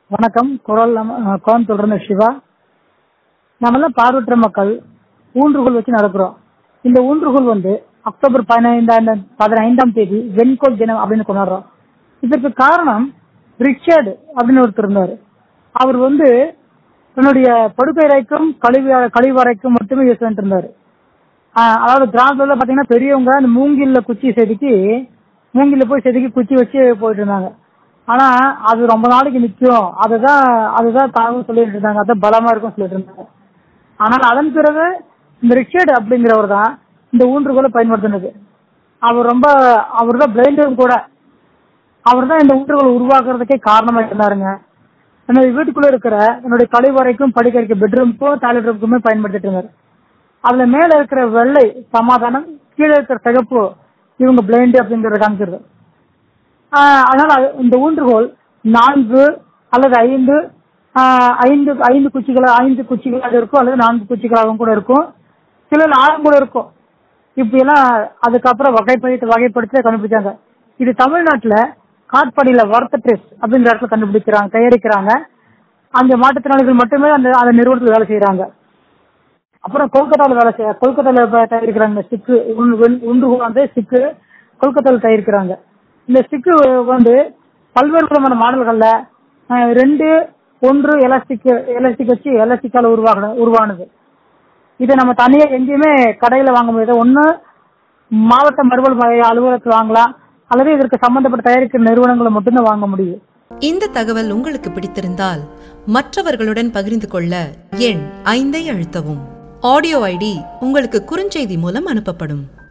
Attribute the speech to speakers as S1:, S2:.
S1: வணக்கம் குரல் நம்ம- அஹ் கோயம்புத்தூர்ல இருந்து சிவா நம்மெல்லாம் பார்வையற்ற மக்கள் ஊன்றுகோல் வச்சு நடக்கிறோம் இந்த ஊன்றுகோல் வந்து அக்டோபர் பதினைந்தாம் பதினைந்தாம் தேதி வெண்கோல் தினம் அப்படின்னு கொண்டாடுறோம் இதற்கு காரணம் ரிச்சர்டு அப்படின்னு ஒருத்தர் இருந்தாரு அவர் வந்து தன்னுடைய படுக்கையறைக்கும் கழிவு கழிவறைக்கும் மட்டுமே யூஸ் பண்ணிட்டு இருந்தாரு ஆஹ் அதாவது கிராமத்துல பாத்தீங்கன்னா பெரியவங்க அந்த மூங்கில்ல குச்சி செதுக்கி மூங்கில்ல போய் செதுக்கி குச்சி வச்சு போயிட்டு இருந்தாங்க ஆனா அது ரொம்ப நாளைக்கு நிக்கும் அதுதான் அதுதான் தாவும் சொல்லிட்டு இருந்தாங்க அதான் பலமா இருக்கும் சொல்லிட்டு இருந்தாங்க ஆனால் அதன் பிறகு இந்த ரிச்சர்ட் அப்படிங்கிறவர் தான் இந்த ஊன்றுகோலை பயன்படுத்தினது அவர் ரொம்ப அவர் தான் பிளைண்டும் கூட அவர் தான் இந்த ஊன்றுகோல் உருவாக்குறதுக்கே காரணமா இருந்தாருங்க என்னுடைய வீட்டுக்குள்ள இருக்கிற என்னுடைய கழிவறைக்கும் படிக்க பெட்ரூமுக்கும் டாய்லெட் ரூமுக்குமே பயன்படுத்திட்டு இருந்தாரு அதுல மேல இருக்கிற வெள்ளை சமாதானம் கீழே இருக்கிற சிகப்பு இவங்க பிளைண்ட் அப்படிங்கறத காமிக்கிறது ஆஹ் அதனால அது- இந்த ஊன்றுகோல் நான்கு அல்லது ஐந்து ஆஹ் ஐந்து ஐந்து குச்சிகள் ஐந்து குச்சிகளாக இருக்கும் அல்லது நான்கு குச்சிகளாகவும் கூட இருக்கும் சில ஆழம் கூட இருக்கும் இப்படி எல்லாம் அதுக்கப்புறம் வகைப்படுத்தி வகைப்படுத்தி கண்டுபிடிச்சாங்க இது தமிழ்நாட்டுல காட்பாடியில வர்த்த ட்ரெஸ் அப்படிங்கிற இடத்துல கண்டுபிடிக்கிறாங்க தயாரிக்கிறாங்க அந்த மாற்றுத்திறனாளிகள் மட்டுமே அந்த அந்த நிறுவனத்தில் வேலை செய்யறாங்க அப்புறம் கொல்கத்தாவில் வேலை செய்ய கொல்கத்தாவில் இப்ப தயாரிக்கிறாங்க ஸ்டிக்கு உண்டு வந்து ஸ்டிக்கு கொல்கத்தாவில் தயாரிக்கிறாங்க இந்த ஸ்டிக்கு வந்து பல்வேறு விதமான மாடல்கள்ல அஹ், ரெண்டு ஒன்று எலாஸ்டிக் எலாஸ்டிக் வச்சு எலாஸ்டிக்கால உருவாக உருவானது இதை நம்ம தனியா எங்கேயுமே கடையில வாங்க முடியாது ஒண்ணு மாவட்ட மறுவல் வகை அலுவலகத்தில் வாங்கலாம் அல்லது இதற்கு சம்பந்தப்பட்ட தயாரிக்கிற நிறுவனங்களை மட்டும்தான் வாங்க முடியும்
S2: இந்த தகவல் உங்களுக்கு பிடித்திருந்தால் மற்றவர்களுடன் பகிர்ந்து கொள்ள எண் ஐந்தை அழுத்தவும் ஆடியோ ஐடி உங்களுக்கு குறுஞ்செய்தி மூலம் அனுப்பப்படும்